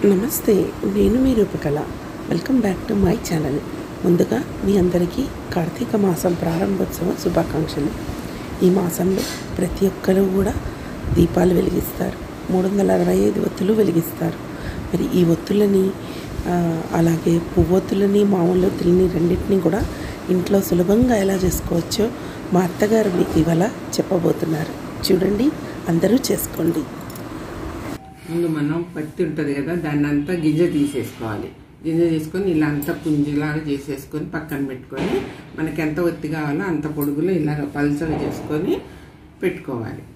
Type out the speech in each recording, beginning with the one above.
నమస్తే నేను మీ Roopakala welcome back to my channel ముందుగా మీ అందరికీ కార్తీక మాసం ప్రారంభోత్సవ శుభాకాంక్షలు ఈ మాసంలో ప్రతి ఒక్కరూ కూడా దీపాలు వెలిగిస్తారు మూడు వందల అరవై ఐదు ఒత్తులు వెలిగిస్తారు మరి ఈ ఒత్తులని ఆ, అలాగే పువ్వొత్తులని మామూలు ఒత్తులని రెండింటిని కూడా ఇంట్లో సులభంగా ఎలా చేసుకోవచ్చో మా అత్తగారు మీకు ఇవాళ చెప్పబోతున్నారు చూడండి అందరూ చేసుకోండి ముందు మనం పత్తి ఉంటుంది కదా దాన్ని అంతా గింజ తీసేసుకోవాలి గింజ తీసుకొని ఇలా అంతా పుంజిలాగా చేసేసుకొని పక్కన పెట్టుకొని మనకి ఎంత ఒత్తి కావాలో అంత పొడుగులో ఇలాగ పల్చగా చేసుకొని పెట్టుకోవాలి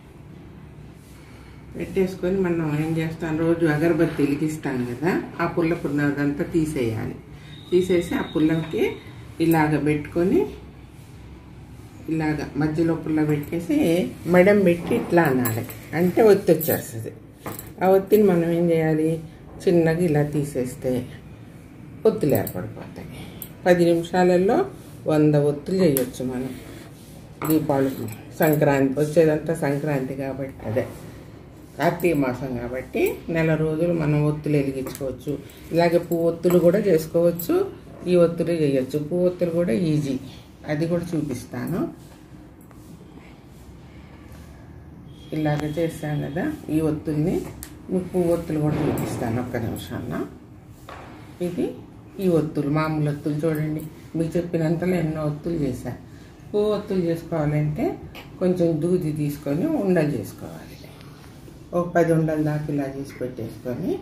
పెట్టేసుకొని మనం ఏం చేస్తాం రోజు అగరబత్తి వెలిగిస్తాం కదా ఆ పుల్ల పుల్లదంతా తీసేయాలి తీసేసి ఆ పుల్లకి ఇలాగ పెట్టుకొని ఇలాగ మధ్యలో పుల్ల పెట్టేసి మెడం పెట్టి ఇట్లా అనాలి అంటే ఒత్తి వచ్చేస్తుంది ఆ ఒత్తిని మనం ఏం చేయాలి చిన్నగా ఇలా తీసేస్తే ఒత్తులు ఏర్పడిపోతాయి పది నిమిషాలలో వంద ఒత్తులు చేయొచ్చు మనం దీపావళికి సంక్రాంతి వచ్చేదంతా సంక్రాంతి కాబట్టి అదే కార్తీక మాసం కాబట్టి నెల రోజులు మనం ఒత్తులు వెలిగించుకోవచ్చు ఇలాగే పువ్వు ఒత్తులు కూడా చేసుకోవచ్చు ఈ ఒత్తులు చేయొచ్చు పువ్వు ఒత్తులు కూడా ఈజీ అది కూడా చూపిస్తాను ఇలాగ చేస్తాను కదా ఈ ఒత్తుల్ని మీకు పువ్వు ఒత్తులు కూడా చూపిస్తాను ఒక్క నిమిషంలో ఇది ఈ ఒత్తులు మామూలు ఒత్తులు చూడండి మీకు చెప్పినంతలో ఎన్నో ఒత్తులు చేశాను పువ్వు ఒత్తులు చేసుకోవాలంటే కొంచెం దూది తీసుకొని ఉండలు చేసుకోవాలి ఒక పది ఉండల దాకా ఇలా చేసి పెట్టేసుకొని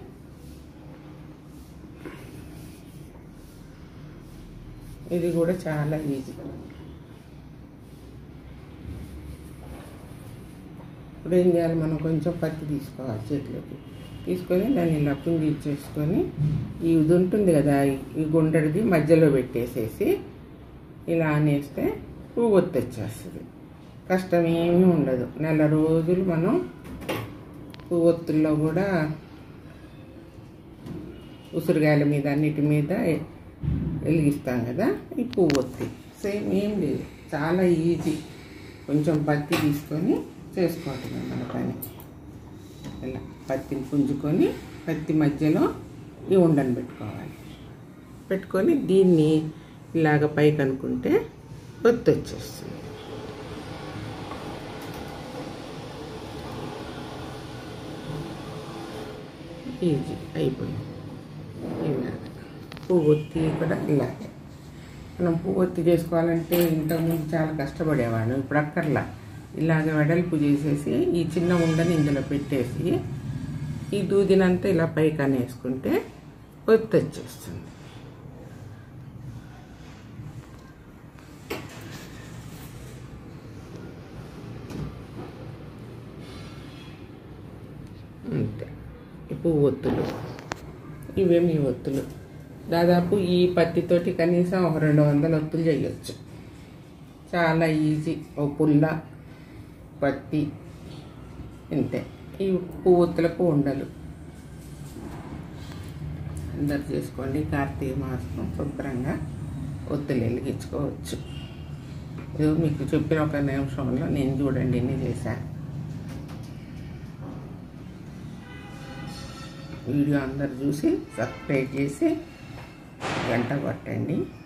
ఇది కూడా చాలా ఈజీ ఇప్పుడు ఏం చేయాలి మనం కొంచెం పత్తి తీసుకోవాలి చేతిలోకి తీసుకొని దాన్ని ఇలా పిండి ఇచ్చేసుకొని ఈ ఇది ఉంటుంది కదా ఈ- ఈ గుండెడిది మధ్యలో పెట్టేసేసి ఇలా అనేస్తే పువ్వు ఒత్తి వచ్చేస్తుంది కష్టం ఏమీ ఉండదు నెల రోజులు మనం పువ్వు ఒత్తుల్లో కూడా ఉసిరిగాయల మీద అన్నిటి మీద వెలిగిస్తాం కదా ఈ పువ్వు ఒత్తి సేమ్ ఏం లేదు చాలా ఈజీ కొంచెం పత్తి తీసుకొని చేసుకోవటమే మన పని ఇలా పత్తిని పుంజుకొని పత్తి మధ్యలో ఈ ఉండని పెట్టుకోవాలి పెట్టుకొని దీన్ని ఇలాగ పైకి అనుకుంటే ఒత్తి వచ్చేస్తుంది ఈజీ అయిపోయింది ఇలాగ పువ్వొత్తి కూడా ఇలాగే మనం పువ్వొత్తి చేసుకోవాలంటే ఇంతకుముందు చాలా కష్టపడేవాడు ఇప్పుడు అక్కర్లా ఇలాగ వెడల్పు చేసేసి ఈ చిన్న ఉండని ఇందులో పెట్టేసి ఈ దూదినంతా ఇలా పైకి అనేసుకుంటే ఒత్తి వచ్చేస్తుంది అంతే ఈ పువ్వు ఒత్తులు ఇవేమి ఒత్తులు దాదాపు ఈ పత్తితోటి కనీసం ఒక రెండు వందల ఒత్తులు చేయొచ్చు చాలా ఈజీ ఓ పుల్ల పత్తి ఇంతే ఈ పువ్వు ఒత్తులకు ఉండలు అందరు చేసుకోండి కార్తీక మాసం శుభ్రంగా ఒత్తులు వెలిగించుకోవచ్చు ఇది మీకు చెప్పిన ఒక నిమిషంలో నేను చూడండి ఎన్ని చేశాను వీడియో అందరు చూసి సబ్స్క్రైబ్ చేసి గంట కొట్టండి